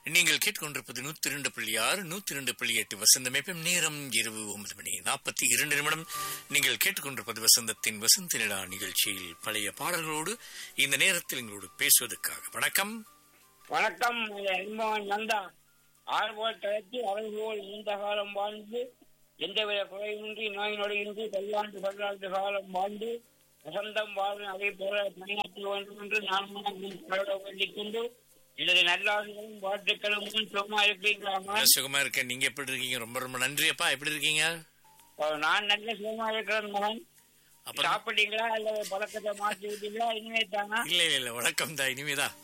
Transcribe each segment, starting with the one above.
நீங்கள் கேட்டுக்கொண்டிருப்பது நூத்தி இரண்டு புள்ளி ஆறு நூத்தி இரண்டு புள்ளி எட்டு வசந்தம் எப்பம் நேரம் இரவு ஒன்பது மணி நாற்பத்தி இரண்டு நிமிடம் நீங்கள் கேட்டுக்கொண்டிருப்பது வசந்தத்தின் வசந்த நிலா நிகழ்ச்சியில் பழைய பாடல்களோடு இந்த நேரத்தில் எங்களோடு பேசுவதற்காக வணக்கம் வணக்கம் அன்பவன் நந்தா ஆறுபோல் தளர்த்தி அவர்களோல் நீண்ட காலம் வாழ்ந்து எந்தவித குறையின்றி நோய் நொடியின்றி பல்லாண்டு பல்லாண்டு காலம் வாழ்ந்து வசந்தம் வாழும் அதே போல பணியாற்ற வேண்டும் என்று நான் கடவுளை வேண்டிக் கொண்டு எனது நல்லாசிகளும் வாழ்த்துக்களும் சும்மா இருக்கிறீங்களாமா சுகமா இருக்கேன் நீங்க எப்படி இருக்கீங்க ரொம்ப ரொம்ப நன்றி அப்பா எப்படி இருக்கீங்க நான் நல்ல சுகமா இருக்கிறேன் மகன் அப்புறம் சாப்பிட்டீங்களா அல்லது பழக்கத்தை மாற்றி விட்டீங்களா இனிமே தானா இல்ல இல்ல இல்ல வணக்கம் தான் இனிமேதான்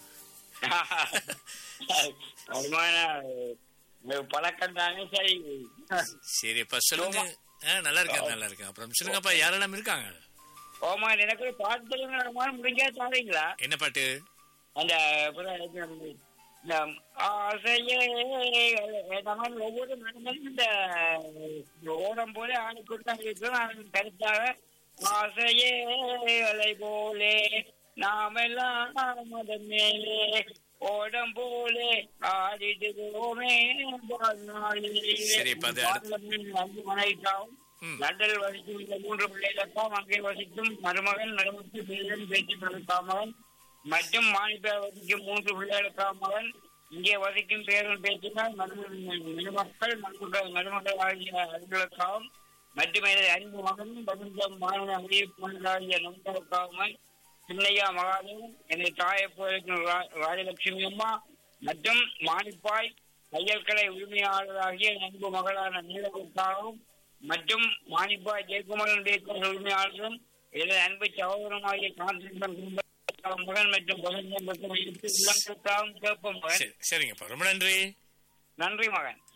வருமான பழக்கம் தானே சரி சரிப்பா சொல்லுங்க ஆ, நல்லா இருக்கேன் நல்லா இருக்கேன் அப்புறம் சொல்லுங்கப்பா யாரெல்லாம் இருக்காங்க ஓமா எனக்கு ஒரு பாட்டு தெரியுமா முடிஞ்சா தாரீங்களா என்ன பாட்டு அந்த புற- இந்த ஆசையே நம்ம ஒவ்வொரு மனிதனும் இந்த ஓடம் போல ஆணுக்குத்தான் இருக்கிறோம் அதன் கருத்தாக ஆசையே அலை போலே நாமெல்லாம் அதன் மேலே ஓடம் போலே ஆடிடுவோமே சரி, இப்ப அது அடுத்து- அஞ்சு மனைவிக்காவும் ம். லண்டனில் வசிக்கும் இந்த மூன்று பிள்ளைகளுக்கும் அங்கே வசிக்கும் மருமகன் நடுமுத்து பேரன் பேச்சு மகன் மற்றும் மாநில வசிக்கும் மூன்று பிள்ளைகளுக்காக மகன் இங்கே வசிக்கும் பேரன் பேச்சினால் மருமக்கள் மருமக்கள் மருமக்கள் ஆகிய அவர்களுக்காகவும் மற்றும் எனது அன்பு மகனும் பகுந்தம் மாநில அறிவிப்பாகிய நண்பர்களுக்காகவும் சின்னையா மகாதேவன் எனது தாயை போயிருக்கும் ரா- ராஜலட்சுமி அம்மா மற்றும் மானிப்பாய் தையல் கடை உரிமையாளராகிய என் அன்பு மகளான நீலவுக்காகவும் மற்றும் மானிப்பாய் ஜெயக்குமாரன் பேசுகிற உரிமையாளரும் எனது அன்பு சகோதரமாகிய கான்ஸ்டன்டன் குடும்ப மகன் மற்றும் பகுந்தம் மற்றும் இலங்கைக்காகவும் கேட்போம் மகன் சரி, சரிங்கப்பா ரொம்ப நன்றி நன்றி மகன்